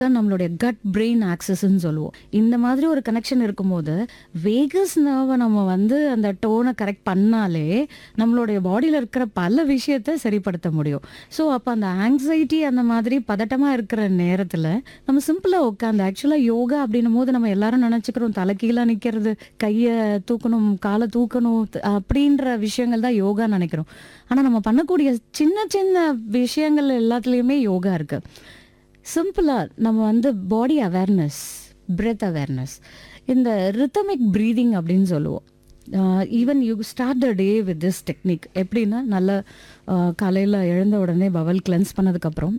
தான் நம்மளுடைய cut brain ஆக்சஸ்ன்னு சொல்லுவோம் இந்த மாதிரி ஒரு கனெக்ஷன் இருக்கும்போது வேகஸ் நர்வை நம்ம வந்து அந்த டோனை கரெக்ட் பண்ணாலே நம்மளுடைய பாடியில் இருக்கிற பல விஷயத்த சரிப்படுத்த முடியும் ஸோ அப்போ அந்த ஆங்ஸைட்டி அந்த மாதிரி பதட்டமாக இருக்கிற நேரத்தில் நம்ம சிம்பிளாக உட்காந்து ஆக்சுவலாக யோகா அப்படின்னும் போது நம்ம எல்லாரும் நினச்சிக்கிறோம் தலை கீழே நிற்கிறது கையை தூக்கணும் காலை தூக்கணும் த- அப்படின்ற விஷயங்கள் தான் யோகா நினைக்கிறோம் ஆனால் நம்ம பண்ணக்கூடிய சின்ன சின்ன விஷயங்கள் எல்லாத்துலேயுமே யோகா இருக்குது சிம்பிளாக நம்ம வந்து பாடி அவேர்னஸ் பிரெத் அவேர்னஸ் இந்த ரித்தமிக் ப்ரீதிங் அப்படின்னு சொல்லுவோம் even you start the day with this technique எப்படின்னா நல்ல காலையில் எழுந்த உடனே பவல் கிளென்ஸ் பண்ணதுக்கப்புறம்